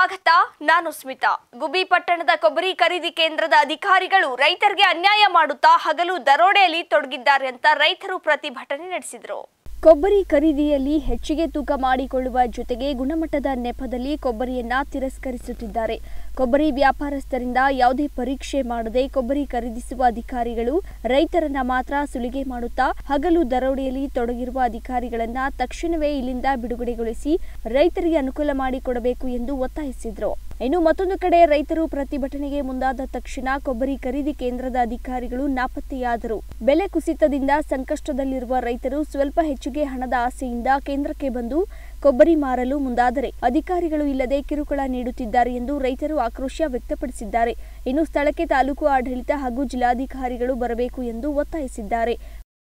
ಸ್ವಾಗತ ನಾನು ಸ್ಮಿತಾ ಗುಬ್ಬಿ ಪಟ್ಟಣದ ಕೊಬ್ಬರಿ ಖರೀದಿ ಕೇಂದ್ರದ ಅಧಿಕಾರಿಗಳು ರೈತರಿಗೆ ಅನ್ಯಾಯ ಮಾಡುತ್ತಾ ಹಗಲು ದರೋಡೆಯಲ್ಲಿ ತೊಡಗಿದ್ದಾರೆ ಅಂತ ರೈತರು ಪ್ರತಿಭಟನೆ ನಡೆಸಿದರು ಕೊಬ್ಬರಿ ಖರೀದಿಯಲ್ಲಿ ಹೆಚ್ಚಿಗೆ ತೂಕ ಮಾಡಿಕೊಳ್ಳುವ ಜೊತೆಗೆ ಗುಣಮಟ್ಟದ ನೆಪದಲ್ಲಿ ಕೊಬ್ಬರಿಯನ್ನ ತಿರಸ್ಕರಿಸುತ್ತಿದ್ದಾರೆ ಕೊಬ್ಬರಿ ವ್ಯಾಪಾರಸ್ಥರಿಂದ ಯಾವುದೇ ಪರೀಕ್ಷೆ ಮಾಡದೆ ಕೊಬ್ಬರಿ ಖರೀದಿಸುವ ಅಧಿಕಾರಿಗಳು ರೈತರನ್ನ ಮಾತ್ರ ಸುಲಿಗೆ ಮಾಡುತ್ತಾ ಹಗಲು ದರೋಡೆಯಲ್ಲಿ ತೊಡಗಿರುವ ಅಧಿಕಾರಿಗಳನ್ನ ತಕ್ಷಣವೇ ಇಲ್ಲಿಂದ ಬಿಡುಗಡೆಗೊಳಿಸಿ ರೈತರಿಗೆ ಅನುಕೂಲ ಮಾಡಿಕೊಡಬೇಕು ಎಂದು ಒತ್ತಾಯಿಸಿದ್ರು ಇನ್ನು ಮತ್ತೊಂದು ಕಡೆ ರೈತರು ಪ್ರತಿಭಟನೆಗೆ ಮುಂದಾದ ತಕ್ಷಣ ಕೊಬ್ಬರಿ ಖರೀದಿ ಕೇಂದ್ರದ ಅಧಿಕಾರಿಗಳು ನಾಪತ್ತೆಯಾದರು ಬೆಲೆ ಕುಸಿತದಿಂದ ಸಂಕಷ್ಟದಲ್ಲಿರುವ ರೈತರು ಸ್ವಲ್ಪ ಹೆಚ್ಚಿಗೆ ಹಣದ ಆಸೆಯಿಂದ ಕೇಂದ್ರಕ್ಕೆ ಬಂದು ಕೊಬ್ಬರಿ ಮಾರಲು ಮುಂದಾದರೆ ಅಧಿಕಾರಿಗಳು ಇಲ್ಲದೆ ಕಿರುಕುಳ ನೀಡುತ್ತಿದ್ದಾರೆ ಎಂದು ರೈತರು ಆಕ್ರೋಶ ವ್ಯಕ್ತಪಡಿಸಿದ್ದಾರೆ ಇನ್ನು ಸ್ಥಳಕ್ಕೆ ತಾಲೂಕು ಆಡಳಿತ ಹಾಗೂ ಜಿಲ್ಲಾಧಿಕಾರಿಗಳು ಬರಬೇಕು ಎಂದು ಒತ್ತಾಯಿಸಿದ್ದಾರೆ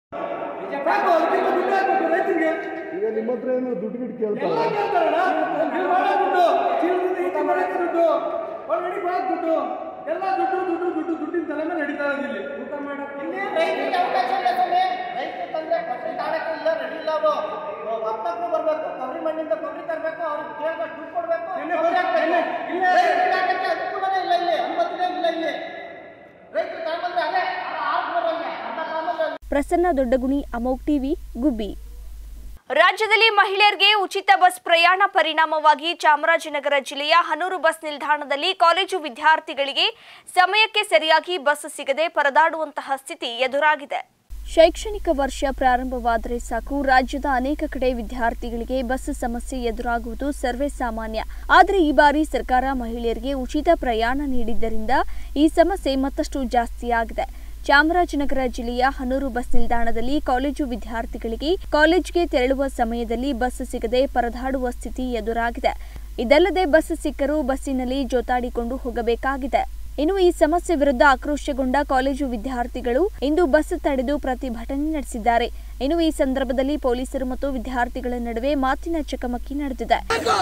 ಸಾಕು, ಅದಕ್ಕಿಂತ ದುಡ್ಡು ಹಾಕ್ಬೇಕು ರೈತರಿಗೆ. ಈಗ ನಿಮ್ಮ ಹತ್ರ ಏನು ದುಡ್ಡು ಗಿಟ್ಟು ಕೇಳ್ತಾರೆ ಎಲ್ಲ ಕೇಳ್ತಾರಣ್ಣ. ಇಲ್ಲಿ ಮಾಡೋ ದುಡ್ಡು, ಚೀಲದಿಂದ ಈಚೆ ಮಾಡೋಕೆ ದುಡ್ಡು, ಒಳಗಡೆ ಬಾಕ್ ದುಡ್ಡು, ಎಲ್ಲ ದುಡ್ಡು ದುಡ್ಡು ದುಡ್ಡು ದುಡ್ಡಿನ ತಲೆ ಮೇಲೆ ನಡೀತಾ ಇರೋದು ಇಲ್ಲಿ ಊಟ ಮಾಡಕ್ಕೆ ಇಲ್ಲಿ ರೈತರಿಗೆ ಅವಕಾಶ ಇಲ್ಲ ಸ್ವಾಮಿ ರೈತರು ತಂದ್ರೆ ಕೊಬ್ಬರಿ ತಾಳಕ್ಕೆ ಇಲ್ಲ ರೆಡಿ ಇಲ್ಲ ಅವರು ವರ್ತಕರು ಬರಬೇಕು ಕೊಬ್ಬರಿ ಮಣ್ಣಿಂದ ಕೊಬ್ಬರಿ ತರಬೇಕು ಅವ್ರಿಗೆ ಕೇಳ್ಬೇಕು ದುಡ್ಡು ಕೊಡಬೇಕು ನೆನ್ನೆ ಬಂದ- ನೆನ್ನೆ ಇಲ್ಲೇ ರೈತರಿಗೆ ಹಾಕಕ್ಕೆ ಅನುಕೂಲನೇ ಇಲ್ಲ ಇಲ್ಲಿ ಅನುಮತಿನೇ ಇಲ್ಲ ಇಲ್ಲಿ ರೈತರು ತಗೊಂಡ್ರೆ ಅದೇ ಆರು ಬರೋಂಗೆ ಅರ್ಧ ತಗೊಂಡ್ರೆ ಪ್ರಸನ್ನ ದೊಡ್ಡಗುಣಿ ಅಮೋಕ್ ಟಿವಿ ಗುಬ್ಬಿ ರಾಜ್ಯದಲ್ಲಿ ಮಹಿಳೆಯರಿಗೆ ಉಚಿತ ಬಸ್ ಪ್ರಯಾಣ ಪರಿಣಾಮವಾಗಿ ಚಾಮರಾಜನಗರ ಜಿಲ್ಲೆಯ ಹನೂರು ಬಸ್ ನಿಲ್ದಾಣದಲ್ಲಿ ಕಾಲೇಜು ವಿದ್ಯಾರ್ಥಿಗಳಿಗೆ ಸಮಯಕ್ಕೆ ಸರಿಯಾಗಿ ಬಸ್ ಸಿಗದೆ ಪರದಾಡುವಂತಹ ಸ್ಥಿತಿ ಎದುರಾಗಿದೆ ಶೈಕ್ಷಣಿಕ ವರ್ಷ ಪ್ರಾರಂಭವಾದರೆ ಸಾಕು ರಾಜ್ಯದ ಅನೇಕ ಕಡೆ ವಿದ್ಯಾರ್ಥಿಗಳಿಗೆ ಬಸ್ ಸಮಸ್ಯೆ ಎದುರಾಗುವುದು ಸರ್ವೇ ಸಾಮಾನ್ಯ ಆದರೆ ಈ ಬಾರಿ ಸರ್ಕಾರ ಮಹಿಳೆಯರಿಗೆ ಉಚಿತ ಪ್ರಯಾಣ ನೀಡಿದ್ದರಿಂದ ಈ ಸಮಸ್ಯೆ ಮತ್ತಷ್ಟು ಜಾಸ್ತಿಯಾಗಿದೆ ಚಾಮರಾಜನಗರ ಜಿಲ್ಲೆಯ ಹನೂರು ಬಸ್ ನಿಲ್ದಾಣದಲ್ಲಿ ಕಾಲೇಜು ವಿದ್ಯಾರ್ಥಿಗಳಿಗೆ ಕಾಲೇಜ್ಗೆ ತೆರಳುವ ಸಮಯದಲ್ಲಿ ಬಸ್ ಸಿಗದೆ ಪರದಾಡುವ ಸ್ಥಿತಿ ಎದುರಾಗಿದೆ ಇದಲ್ಲದೆ ಬಸ್ ಸಿಕ್ಕರೂ ಬಸ್ಸಿನಲ್ಲಿ ಜೋತಾಡಿಕೊಂಡು ಹೋಗಬೇಕಾಗಿದೆ ಇನ್ನು ಈ ಸಮಸ್ಯೆ ವಿರುದ್ಧ ಆಕ್ರೋಶಗೊಂಡ ಕಾಲೇಜು ವಿದ್ಯಾರ್ಥಿಗಳು ಇಂದು ಬಸ್ ತಡೆದು ಪ್ರತಿಭಟನೆ ನಡೆಸಿದ್ದಾರೆ ಇನ್ನು ಈ ಸಂದರ್ಭದಲ್ಲಿ ಪೊಲೀಸರು ಮತ್ತು ವಿದ್ಯಾರ್ಥಿಗಳ ನಡುವೆ ಮಾತಿನ ಚಕಮಕಿ ನಡೆದಿದೆ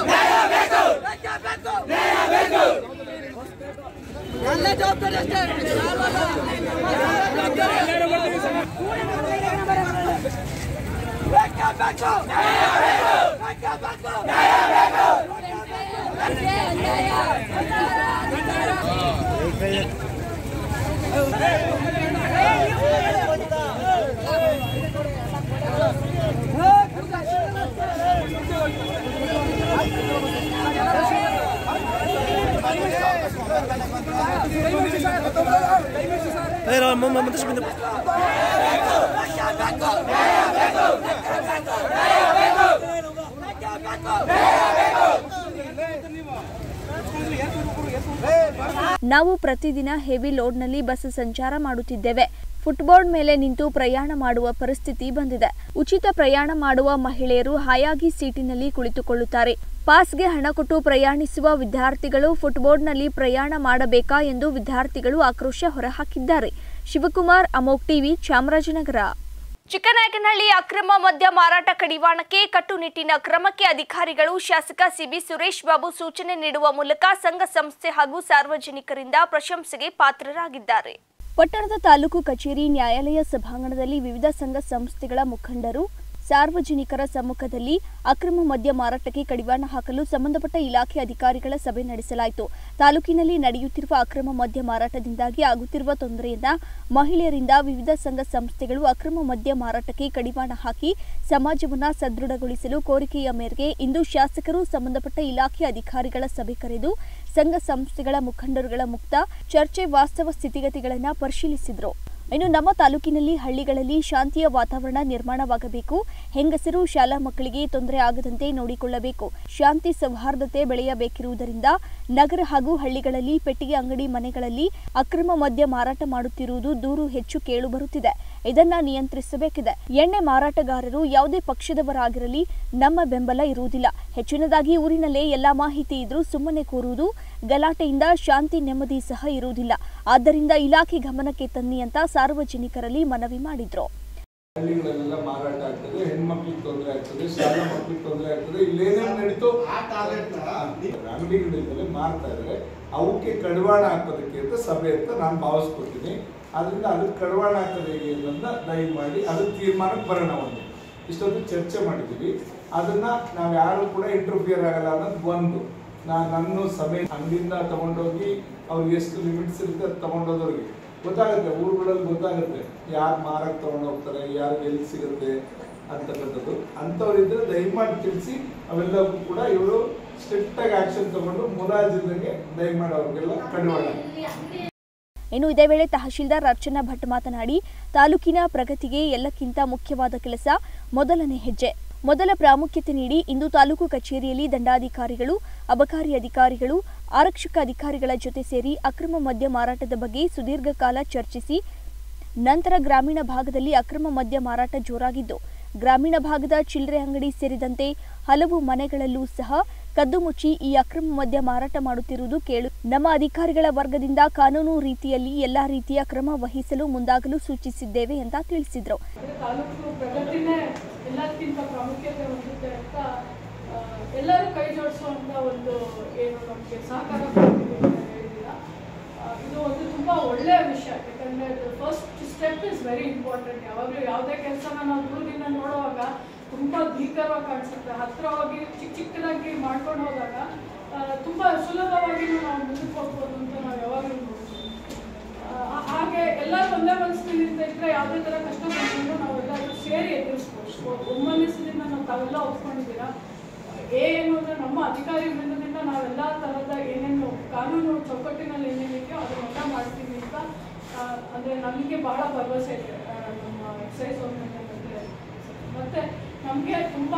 ನಾವು ಪ್ರತಿದಿನ ಹೆವಿ ಲೋಡ್ನಲ್ಲಿ ಬಸ್ ಸಂಚಾರ ಮಾಡುತ್ತಿದ್ದೇವೆ ಫುಟ್ಬೋರ್ಡ್ ಮೇಲೆ ನಿಂತು ಪ್ರಯಾಣ ಮಾಡುವ ಪರಿಸ್ಥಿತಿ ಬಂದಿದೆ ಉಚಿತ ಪ್ರಯಾಣ ಮಾಡುವ ಮಹಿಳೆಯರು ಹಾಯಾಗಿ ಸೀಟಿನಲ್ಲಿ ಕುಳಿತುಕೊಳ್ಳುತ್ತಾರೆ ಪಾಸ್ಗೆ ಹಣ ಕೊಟ್ಟು ಪ್ರಯಾಣಿಸುವ ವಿದ್ಯಾರ್ಥಿಗಳು ಫುಟ್ಬೋರ್ಡ್ನಲ್ಲಿ ಪ್ರಯಾಣ ಮಾಡಬೇಕಾ ಎಂದು ವಿದ್ಯಾರ್ಥಿಗಳು ಆಕ್ರೋಶ ಹೊರಹಾಕಿದ್ದಾರೆ ಶಿವಕುಮಾರ್ ಅಮೋಕ್ ಟಿವಿ ಚಾಮರಾಜನಗರ ಚಿಕ್ಕನಾಯಕನಹಳ್ಳಿ ಅಕ್ರಮ ಮದ್ಯ ಮಾರಾಟ ಕಡಿವಾಣಕ್ಕೆ ಕಟ್ಟುನಿಟ್ಟಿನ ಕ್ರಮಕ್ಕೆ ಅಧಿಕಾರಿಗಳು ಶಾಸಕ ಸಿಬಿ ಸುರೇಶ್ ಬಾಬು ಸೂಚನೆ ನೀಡುವ ಮೂಲಕ ಸಂಘ ಸಂಸ್ಥೆ ಹಾಗೂ ಸಾರ್ವಜನಿಕರಿಂದ ಪ್ರಶಂಸೆಗೆ ಪಾತ್ರರಾಗಿದ್ದಾರೆ ಪಟ್ಟಣದ ತಾಲೂಕು ಕಚೇರಿ ನ್ಯಾಯಾಲಯ ಸಭಾಂಗಣದಲ್ಲಿ ವಿವಿಧ ಸಂಘ ಸಂಸ್ಥೆಗಳ ಮುಖಂಡರು ಸಾರ್ವಜನಿಕರ ಸಮ್ಮುಖದಲ್ಲಿ ಅಕ್ರಮ ಮದ್ಯ ಮಾರಾಟಕ್ಕೆ ಕಡಿವಾಣ ಹಾಕಲು ಸಂಬಂಧಪಟ್ಟ ಇಲಾಖೆ ಅಧಿಕಾರಿಗಳ ಸಭೆ ನಡೆಸಲಾಯಿತು ತಾಲೂಕಿನಲ್ಲಿ ನಡೆಯುತ್ತಿರುವ ಅಕ್ರಮ ಮದ್ಯ ಮಾರಾಟದಿಂದಾಗಿ ಆಗುತ್ತಿರುವ ತೊಂದರೆಯನ್ನ ಮಹಿಳೆಯರಿಂದ ವಿವಿಧ ಸಂಘ ಸಂಸ್ಥೆಗಳು ಅಕ್ರಮ ಮದ್ಯ ಮಾರಾಟಕ್ಕೆ ಕಡಿವಾಣ ಹಾಕಿ ಸಮಾಜವನ್ನ ಸದೃಢಗೊಳಿಸಲು ಕೋರಿಕೆಯ ಮೇರೆಗೆ ಇಂದು ಶಾಸಕರು ಸಂಬಂಧಪಟ್ಟ ಇಲಾಖೆ ಅಧಿಕಾರಿಗಳ ಸಭೆ ಕರೆದು ಸಂಘ ಸಂಸ್ಥೆಗಳ ಮುಖಂಡರುಗಳ ಮುಕ್ತ ಚರ್ಚೆ ವಾಸ್ತವ ಸ್ಥಿತಿಗತಿಗಳನ್ನು ಪರಿಶೀಲಿಸಿದರು ಇನ್ನು ನಮ್ಮ ತಾಲೂಕಿನಲ್ಲಿ ಹಳ್ಳಿಗಳಲ್ಲಿ ಶಾಂತಿಯ ವಾತಾವರಣ ನಿರ್ಮಾಣವಾಗಬೇಕು ಹೆಂಗಸರು ಶಾಲಾ ಮಕ್ಕಳಿಗೆ ತೊಂದರೆ ಆಗದಂತೆ ನೋಡಿಕೊಳ್ಳಬೇಕು ಶಾಂತಿ ಸೌಹಾರ್ದತೆ ಬೆಳೆಯಬೇಕಿರುವುದರಿಂದ ನಗರ ಹಾಗೂ ಹಳ್ಳಿಗಳಲ್ಲಿ ಪೆಟ್ಟಿಗೆ ಅಂಗಡಿ ಮನೆಗಳಲ್ಲಿ ಅಕ್ರಮ ಮದ್ಯ ಮಾರಾಟ ಮಾಡುತ್ತಿರುವುದು ದೂರು ಹೆಚ್ಚು ಕೇಳುಬರುತ್ತಿದೆ ಇದನ್ನ ನಿಯಂತ್ರಿಸಬೇಕಿದೆ ಎಣ್ಣೆ ಮಾರಾಟಗಾರರು ಯಾವುದೇ ಪಕ್ಷದವರಾಗಿರಲಿ ನಮ್ಮ ಬೆಂಬಲ ಇರುವುದಿಲ್ಲ ಹೆಚ್ಚಿನದಾಗಿ ಊರಿನಲ್ಲೇ ಎಲ್ಲಾ ಮಾಹಿತಿ ಇದ್ರೂ ಸುಮ್ಮನೆ ಕೂರುವುದು ಗಲಾಟೆಯಿಂದ ಶಾಂತಿ ನೆಮ್ಮದಿ ಸಹ ಇರುವುದಿಲ್ಲ ಆದ್ದರಿಂದ ಇಲಾಖೆ ಗಮನಕ್ಕೆ ತನ್ನಿ ಅಂತ ಸಾರ್ವಜನಿಕರಲ್ಲಿ ಮನವಿ ಮಾಡಿದ್ರು ಹಳ್ಳಿಗಳಲ್ಲೆಲ್ಲ ಮಾರಾಟ ಆಗ್ತದೆ ಹೆಣ್ಮಕ್ಳಿಗೆ ತೊಂದರೆ ಆಗ್ತದೆ ಶಾಲಾ ಮಕ್ಳಿಗೆ ತೊಂದರೆ ಆಗ್ತದೆ ಇಲ್ಲೇನೇನು ನಡೀತೋ ಅಂಗಡಿಗಳಿಂದಲೇ ಮಾರ್ತಾ ಇದ್ದಾರೆ ಅವಕ್ಕೆ ಕಡಿವಾಣ ಹಾಕೋದಕ್ಕೆ ಅಂತ ಸಭೆ ಅಂತ ನಾನು ಭಾವಿಸ್ಕೊತೀನಿ ಅದರಿಂದ ಅದಕ್ಕೆ ಕಡಿವಾಣ ಹಾಕೋದು ಹೇಗೆ ಅನ್ನೋದನ್ನ ದಯಮಾಡಿ ಅದಕ್ಕೆ ತೀರ್ಮಾನಕ್ಕೆ ಬರೋಣ ಒಂದು ಇಷ್ಟೊಂದು ಚರ್ಚೆ ಮಾಡಿದ್ದೀವಿ ಅದನ್ನ ನಾವು ಯಾರು ಕೂಡ ಇಂಟರ್ಫಿಯರ್ ಆಗಲ್ಲ ಅನ್ನೋದು ಒಂದು ನಾನು ನನ್ನ ಸಮಯ ಅಂಗಡಿಯಿಂದ ತಗೊಂಡೋಗಿ ಅವ್ರಿಗೆ ಎಷ್ಟು ಲಿಮಿಟ್ಸ್ ಇರುತ್ತೆ ಅದು ತಗೊಂಡೋದವ್ರಿಗೆ ಗೊತ್ತಾಗುತ್ತೆ ಊರುಗಳಲ್ಲಿ ಗೊತ್ತಾಗುತ್ತೆ ಯಾರು ಮಾರಕ್ಕೆ ತಗೊಂಡೋಗ್ತಾರೆ ಯಾರು ಎಲ್ಲಿ ಸಿಗುತ್ತೆ ಅಂತಕ್ಕಂಥದ್ದು ಅಂಥವ್ರಿದ್ರೆ ದಯಮಾಡಿ ತಿಳಿಸಿ ಅವೆಲ್ಲವೂ ಕೂಡ ಇವರು ಸ್ಟ್ರಿಕ್ಟಾಗಿ ಆ್ಯಕ್ಷನ್ ತಗೊಂಡು ಮುಲಾಜಿಲ್ದಂಗೆ ದಯಮಾಡಿ ಅವ್ರಿಗೆಲ್ಲ ಕಡಿವಾಣ ಇನ್ನು ಇದೇ ವೇಳೆ ತಹಶೀಲ್ದಾರ್ ಅರ್ಚನಾ ಭಟ್ ಮಾತನಾಡಿ ತಾಲೂಕಿನ ಪ್ರಗತಿಗೆ ಎಲ್ಲಕ್ಕಿಂತ ಮುಖ್ಯವಾದ ಕೆಲಸ ಮೊದಲನೇ ಹೆಜ್ಜೆ ಮೊದಲ ಪ್ರಾಮುಖ್ಯತೆ ನೀಡಿ ಇಂದು ತಾಲೂಕು ಕಚೇರಿಯಲ್ಲಿ ದಂಡಾಧಿಕಾರಿಗಳು ಅಬಕಾರಿ ಅಧಿಕಾರಿಗಳು ಆರಕ್ಷಕ ಅಧಿಕಾರಿಗಳ ಜೊತೆ ಸೇರಿ ಅಕ್ರಮ ಮದ್ಯ ಮಾರಾಟದ ಬಗ್ಗೆ ಸುದೀರ್ಘ ಕಾಲ ಚರ್ಚಿಸಿ ನಂತರ ಗ್ರಾಮೀಣ ಭಾಗದಲ್ಲಿ ಅಕ್ರಮ ಮದ್ಯ ಮಾರಾಟ ಜೋರಾಗಿದ್ದು ಗ್ರಾಮೀಣ ಭಾಗದ ಚಿಲ್ಲರೆ ಅಂಗಡಿ ಸೇರಿದಂತೆ ಹಲವು ಮನೆಗಳಲ್ಲೂ ಸಹ ಕದ್ದು ಮುಚ್ಚಿ ಈ ಅಕ್ರಮ ಮದ್ಯ ಮಾರಾಟ ಮಾಡುತ್ತಿರುವುದು ಕೇಳು ನಮ್ಮ ಅಧಿಕಾರಿಗಳ ವರ್ಗದಿಂದ ಕಾನೂನು ರೀತಿಯಲ್ಲಿ ಎಲ್ಲಾ ರೀತಿಯ ಕ್ರಮ ವಹಿಸಲು ಮುಂದಾಗಲು ಸೂಚಿಸಿದ್ದೇವೆ ಅಂತ ತಿಳಿಸಿದರು ಅಂದ್ರೆ ತಾಲೂಕು ಪ್ರಗತಿನೇ ಎಲ್ಲಕ್ಕಿಂತ ಪ್ರಾಮುಖ್ಯತೆ ಹೊಂದುತ್ತೆ ಅಂತ ಆ, ಎಲ್ಲರೂ ಕೈ ಜೋಡಿಸುವಂತ ಒಂದು ಏನು ನಮಗೆ ಸಹಕಾರ ಕೊಡ್ತೀವಿ ಅಂತ ಹೇಳಿದ್ದೀರಾ ಆ, ಇದು ಒಂದು ತುಂಬ ಒಳ್ಳೆಯ ವಿಷಯ ಯಾಕಂದರೆ first step is very important ಯಾವಾಗಲೂ ಯಾವುದೇ ಕೆಲಸನ ನಾವು ದೂರದಿಂದ ನೋಡುವಾಗ ತುಂಬ ಭೀಕರವಾಗಿ ಕಾಣಿಸುತ್ತೆ ಹತ್ರ ಹೋಗಿ ಚಿಕ್ಕ ಚಿಕ್ಕದಾಗಿ ಮಾಡ್ಕೊಂಡು ಹೋದಾಗ ಆ, ತುಂಬ ಸುಲಭವಾಗಿ ನಾವು ಮುಂದಕ್ಕೆ ಹೋಗ್ಬೋದು ಅಂತ ನಾವು ಯಾವಾಗಲೂ ನೋಡ್ತೀವಿ ಆ, ಹಾಗೆ ಎಲ್ಲರೂ ಒಂದೇ ಮನಸ್ಸಿನಿಂದ ಅಂತ ಇದ್ರೆ ಯಾವುದೇ ಥರ ಕಷ್ಟ ಬಂದ್ರು ನಾವೆಲ್ಲರೂ ಸೇರಿ ಎದುರಿಸ್ಬೋದು ಒಮ್ಮನಸ್ಸಿನಿಂದ ನಾವು ತಾವೆಲ್ಲ ಒಪ್ಕೊಂಡಿದ್ದೀರಾ ಎ ಏನು ಅಂದರೆ ನಮ್ಮ ಅಧಿಕಾರಿ ವೃಂದದಿಂದ ನಾವೆಲ್ಲ ಥರದ ಏನೇನು ಕಾನೂನು ಚೌಕಟ್ಟಿನಲ್ಲಿ ಏನೇನಿದೆಯೋ ಅದನ್ನೆಲ್ಲ ಮಾಡ್ತೀವಿ ಅಂತ ಆ, ಅಂದರೆ ನಮಗೆ ಬಹಳ ಭರವಸೆ ಇದೆ ಆ, ನಮ್ಮ ಎಕ್ಸೈಸ್ ಗೌರ್ಮೆಂಟ್ ಮತ್ತು ನಮಗೆ ತುಂಬ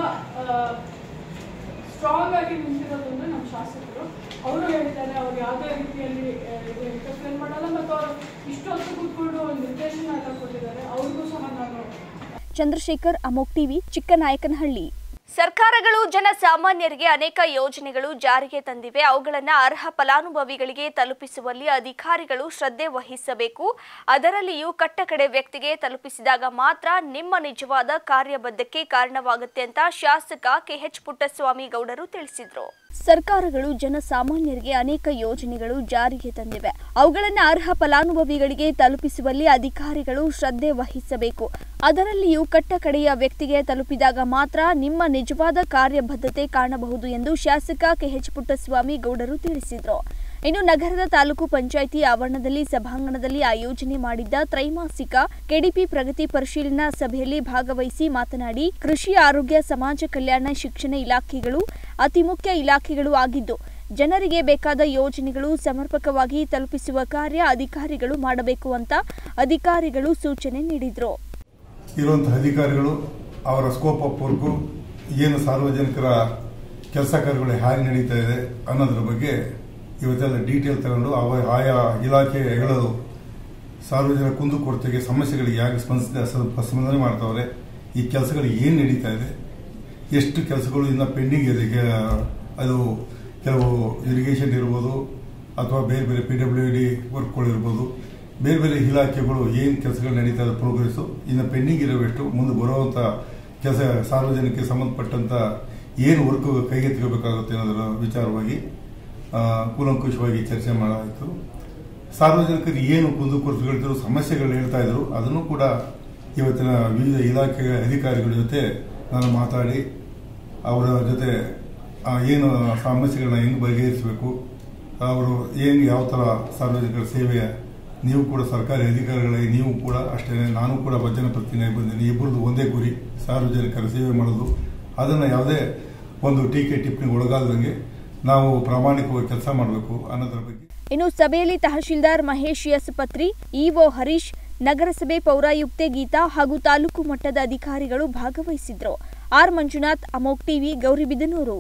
ಸ್ಟ್ರಾಂಗ್ ಆಗಿ ನಿಂತಿರೋದು ಅಂದ್ರೆ ನಮ್ಮ ಶಾಸಕರು ಅವರು ಹೇಳಿದ್ದಾರೆ ಅವ್ರು ಯಾವುದೇ ರೀತಿಯಲ್ಲಿ ಆ, ಇದು ಇಂಟರ್ಫಿಯರ್ ಮಾಡಲ್ಲ ಮತ್ತು ಅವರು ಇಷ್ಟೊತ್ತು ಕೂತ್ಕೊಂಡು ಒಂದು ನಿರ್ದೇಶನ ಎಲ್ಲ ಕೊಟ್ಟಿದ್ದಾರೆ ಅವ್ರಿಗೂ ಸಹ ನಾನು ಚಂದ್ರಶೇಖರ್ ಅಮೋಕ್ ಟಿವಿ ಚಿಕ್ಕನಾಯಕನಹಳ್ಳಿ ಸರ್ಕಾರಗಳು ಜನಸಾಮಾನ್ಯರಿಗೆ ಅನೇಕ ಯೋಜನೆಗಳು ಜಾರಿಗೆ ತಂದಿವೆ ಅವುಗಳನ್ನು ಅರ್ಹ ಫಲಾನುಭವಿಗಳಿಗೆ ತಲುಪಿಸುವಲ್ಲಿ ಅಧಿಕಾರಿಗಳು ಶ್ರದ್ಧೆ ವಹಿಸಬೇಕು ಅದರಲ್ಲಿಯೂ ಕಟ್ಟಕಡೆ ವ್ಯಕ್ತಿಗೆ ತಲುಪಿಸಿದಾಗ ಮಾತ್ರ ನಿಮ್ಮ ನಿಜವಾದ ಕಾರ್ಯಬದ್ಧಕ್ಕೆ ಕಾರಣವಾಗುತ್ತೆ ಅಂತ ಶಾಸಕ ಕೆಎಚ್ ಪುಟ್ಟಸ್ವಾಮಿ ಗೌಡರು ತಿಳಿಸಿದರು ಸರ್ಕಾರಗಳು ಜನಸಾಮಾನ್ಯರಿಗೆ ಅನೇಕ ಯೋಜನೆಗಳು ಜಾರಿಗೆ ತಂದಿವೆ ಅವುಗಳನ್ನು ಅರ್ಹ ಫಲಾನುಭವಿಗಳಿಗೆ ತಲುಪಿಸುವಲ್ಲಿ ಅಧಿಕಾರಿಗಳು ಶ್ರದ್ಧೆ ವಹಿಸಬೇಕು ಅದರಲ್ಲಿಯೂ ಕಟ್ಟಕಡೆಯ ವ್ಯಕ್ತಿಗೆ ತಲುಪಿದಾಗ ಮಾತ್ರ ನಿಮ್ಮ ನಿಜವಾದ ಕಾರ್ಯಬದ್ಧತೆ ಕಾಣಬಹುದು ಎಂದು ಶಾಸಕ ಕೆಎಚ್ ಪುಟ್ಟಸ್ವಾಮಿ ಗೌಡರು ತಿಳಿಸಿದರು ಇನ್ನು ನಗರದ ತಾಲೂಕು ಪಂಚಾಯಿತಿ ಆವರಣದಲ್ಲಿ ಸಭಾಂಗಣದಲ್ಲಿ ಆಯೋಜನೆ ಮಾಡಿದ್ದ ತ್ರೈಮಾಸಿಕ ಕೆಡಿಪಿ ಪ್ರಗತಿ ಪರಿಶೀಲನಾ ಸಭೆಯಲ್ಲಿ ಭಾಗವಹಿಸಿ ಮಾತನಾಡಿ ಕೃಷಿ ಆರೋಗ್ಯ ಸಮಾಜ ಕಲ್ಯಾಣ ಶಿಕ್ಷಣ ಇಲಾಖೆಗಳು ಅತಿ ಮುಖ್ಯ ಇಲಾಖೆಗಳು ಆಗಿದ್ದು ಜನರಿಗೆ ಬೇಕಾದ ಯೋಜನೆಗಳು ಸಮರ್ಪಕವಾಗಿ ತಲುಪಿಸುವ ಕಾರ್ಯ ಅಧಿಕಾರಿಗಳು ಮಾಡಬೇಕು ಅಂತ ಅಧಿಕಾರಿಗಳು ಸೂಚನೆ ನೀಡಿದರು ಇರುವಂತಹ ಅಧಿಕಾರಿಗಳು ಅವರ ಸ್ಕೋಪ್ ಆಫ್ ವರ್ಕು ಏನು ಸಾರ್ವಜನಿಕರ ಕೆಲಸ ಕಾರ್ಯಗಳು ಹೇಗೆ ನಡೀತಾ ಇದೆ ಅನ್ನೋದ್ರ ಬಗ್ಗೆ ಇವತ್ತೆಲ್ಲ ಡೀಟೇಲ್ ತಗೊಂಡು ಅವ ಆಯಾ ಇಲಾಖೆ ಹೇಳೋದು ಸಾರ್ವಜನಿಕ ಕುಂದುಕೊರತೆಗೆ ಸಮಸ್ಯೆಗಳಿಗೆ ಹೇಗೆ ಸ್ಪಂದಿಸಿದೆ ಸ್ವಲ್ಪ ಸ್ಪಂದನೆ ಮಾಡ್ತಾವ್ರೆ ಈ ಕೆಲಸಗಳು ಏನು ನಡೀತಾ ಇದೆ ಎಷ್ಟು ಕೆಲಸಗಳು ಇನ್ನು ಪೆಂಡಿಂಗ್ ಇದೆ ಕೆ- ಅದು ಕೆಲವು ಇರಿಗೇಷನ್ ಇರ್ಬೋದು ಅಥವಾ ಬೇರೆ ಬೇರೆ ಪಿ ಡಬ್ಲ್ಯೂ ಡಿ ವರ್ಕ್ಗಳು ಇರ್ಬೋದು ಬೇರೆ ಬೇರೆ ಇಲಾಖೆಗಳು ಏನು ಕೆಲಸಗಳು ನಡೀತಾ ಇದೆ ಪ್ರೋಗ್ರೆಸ್ಸು ಇನ್ನು ಪೆಂಡಿಂಗ್ ಇರೋವೆಷ್ಟು ಮುಂದೆ ಬರುವಂಥ ಕೆಲಸ ಸಾರ್ವಜನಿಕರಿಗೆ ಸಂಬಂಧಪಟ್ಟಂಥ ಏನು ವರ್ಕ್ ಕೈಗೆತ್ತಿಕೋಬೇಕಾಗುತ್ತೆ ಅನ್ನೋದರ ವಿಚಾರವಾಗಿ ಆ, ಕೂಲಂಕುಷವಾಗಿ ಚರ್ಚೆ ಮಾಡಾಯಿತು ಸಾರ್ವಜನಿಕರು ಏನು ಕುಂದುಕೊರತೆಗಳಿದ್ರು ಸಮಸ್ಯೆಗಳು ಹೇಳ್ತಾ ಇದ್ರು ಅದನ್ನು ಕೂಡ ಇವತ್ತಿನ ವಿವಿಧ ಇಲಾಖೆ ಅಧಿಕಾರಿಗಳ ಜೊತೆ ನಾನು ಮಾತಾಡಿ ಅವರ ಜೊತೆ ಆ, ಏನು ಸಮಸ್ಯೆಗಳನ್ನ ಹೆಂಗೆ ಬಗೆಹರಿಸಬೇಕು ಅವರು ಏನು ಯಾವ ಥರ ಸಾರ್ವಜನಿಕರ ಸೇವೆ ನೀವು ಕೂಡ ಸರ್ಕಾರಿ ಅಧಿಕಾರಿಗಳಾಗಿ ನೀವು ಕೂಡ ಅಷ್ಟೇ ನಾನು ಕೂಡ ಭಜನ ಪ್ರತಿನಿಧಿಯಾಗಿ ಬಂದಿದ್ದೀನಿ ಇಬ್ಬರದು ಒಂದೇ ಗುರಿ ಸಾರ್ವಜನಿಕರ ಸೇವೆ ಮಾಡೋದು ಅದನ್ನು ಯಾವುದೇ ಒಂದು ಟೀಕೆ ಟಿಪ್ಪಣಿಗೆ ಒಳಗಾದಂಗೆ ನಾವು ಪ್ರಾಮಾಣಿಕವಾಗಿ ಕೆಲಸ ಮಾಡಬೇಕು ಅನ್ನೋದ್ರ ಬಗ್ಗೆ ಇನ್ನು ಸಭೆಯಲ್ಲಿ ತಹಶೀಲ್ದಾರ್ ಮಹೇಶ್ ಎಸ್ ಪತ್ರಿ ಇಒ ಹರೀಶ್ ನಗರಸಭೆ ಪೌರಾಯುಕ್ತೆ ಗೀತಾ ಹಾಗೂ ತಾಲೂಕು ಮಟ್ಟದ ಅಧಿಕಾರಿಗಳು ಭಾಗವಹಿಸಿದ್ರು ಆರ್ ಮಂಜುನಾಥ್ ಅಮೋಕ್ ಟಿವಿ ಗೌರಿಬಿದನೂರು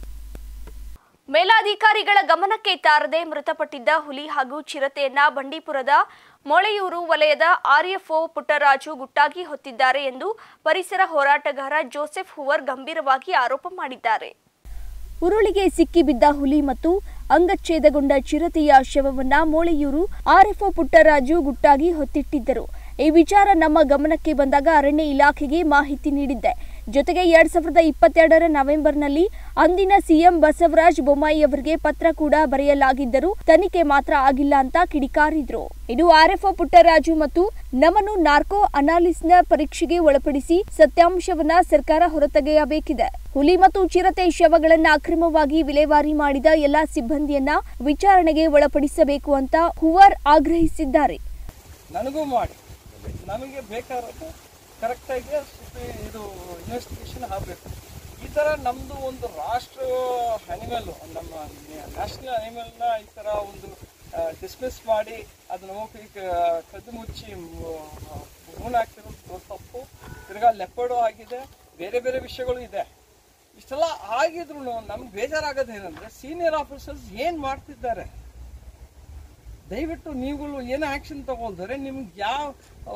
ಮೇಲಾಧಿಕಾರಿಗಳ ಗಮನಕ್ಕೆ ತಾರದೆ ಮೃತಪಟ್ಟಿದ್ದ ಹುಲಿ ಹಾಗೂ ಚಿರತೆಯನ್ನ ಬಂಡೀಪುರದ ಮೊಳೆಯೂರು ವಲಯದ ಆರ್ಎಫ್ಒ ಪುಟ್ಟರಾಜು ಗುಟ್ಟಾಗಿ ಹೊತ್ತಿದ್ದಾರೆ ಎಂದು ಪರಿಸರ ಹೋರಾಟಗಾರ ಜೋಸೆಫ್ ಹುವರ್ ಗಂಭೀರವಾಗಿ ಆರೋಪ ಮಾಡಿದ್ದಾರೆ ಉರುಳಿಗೆ ಸಿಕ್ಕಿಬಿದ್ದ ಹುಲಿ ಮತ್ತು ಅಂಗಚ್ಛೇದಗೊಂಡ ಚಿರತೆಯ ಶವವನ್ನ ಮೋಳೆಯೂರು ಆರ್ಎಫ್ಒ ಪುಟ್ಟರಾಜು ಗುಟ್ಟಾಗಿ ಹೊತ್ತಿಟ್ಟಿದ್ದರು ಈ ವಿಚಾರ ನಮ್ಮ ಗಮನಕ್ಕೆ ಬಂದಾಗ ಅರಣ್ಯ ಇಲಾಖೆಗೆ ಮಾಹಿತಿ ನೀಡಿದ್ದೆ ಜೊತೆಗೆ ಎರಡ್ ಸಾವಿರದ ಇಪ್ಪತ್ತೆರಡರ ನವೆಂಬರ್ನಲ್ಲಿ ಅಂದಿನ ಸಿಎಂ ಬಸವರಾಜ ಬೊಮ್ಮಾಯಿ ಅವರಿಗೆ ಪತ್ರ ಕೂಡ ಬರೆಯಲಾಗಿದ್ದರೂ ತನಿಖೆ ಮಾತ್ರ ಆಗಿಲ್ಲ ಅಂತ ಕಿಡಿಕಾರಿದ್ರು ಇದು ಆರ್ಎಫ್ಒ ಪುಟ್ಟರಾಜು ಮತ್ತು ನಮ್ಮನ್ನು ನಾರ್ಕೋ ಅನಾಲಿಸ್ನ ಪರೀಕ್ಷೆಗೆ ಒಳಪಡಿಸಿ ಸತ್ಯಾಂಶವನ್ನ ಸರ್ಕಾರ ಹೊರತೆಗೆಯಬೇಕಿದೆ ಹುಲಿ ಮತ್ತು ಚಿರತೆ ಶವಗಳನ್ನ ಅಕ್ರಮವಾಗಿ ವಿಲೇವಾರಿ ಮಾಡಿದ ಎಲ್ಲಾ ಸಿಬ್ಬಂದಿಯನ್ನ ವಿಚಾರಣೆಗೆ ಒಳಪಡಿಸಬೇಕು ಅಂತ ಹುವರ್ ಆಗ್ರಹಿಸಿದ್ದಾರೆ ನನಗೂ ಮಾಡಿ ನಮಗೆ ಬೇಕಾದ್ರೆ ಕರೆಕ್ಟಾಗಿ ಇದು ಇನ್ವೆಸ್ಟಿಗೇಷನ್ ಆಗಬೇಕು ಈ ಥರ ನಮ್ಮದು ಒಂದು ರಾಷ್ಟ್ರ ಅನಿಮಲ್ಲು ನಮ್ಮ ನ್ಯಾಷನಲ್ ಅನಿಮಲ್ನ ಈ ಥರ ಒಂದು ಡಿಸ್ಮಿಸ್ ಮಾಡಿ ಅದನ್ನ ಹೋಗಿ ಕ- ಕದ್ದು ಮುಚ್ಚಿ ಮೂನ್ ಹಾಕ್ತಿರೋದು ದೊಡ್ಡ ತಪ್ಪು ತಿರ್ಗಾ ಲೆಪರ್ಡು ಆಗಿದೆ ಬೇರೆ ಬೇರೆ ವಿಷಯಗಳು ಇದೆ ಇಷ್ಟೆಲ್ಲ ಆಗಿದ್ರು ನಮ್ಗೆ ಬೇಜಾರಾಗೋದೇನೆಂದ್ರೆ ಸೀನಿಯರ್ ಆಫೀಸರ್ಸ್ ಏನು ಮಾಡ್ತಿದ್ದಾರೆ ದಯವಿಟ್ಟು ನೀವುಗಳು ಏನು ಆಕ್ಷನ್ ತಗೊಳ್ತಾರೆ ನಿಮ್ಗೆ ಯಾವ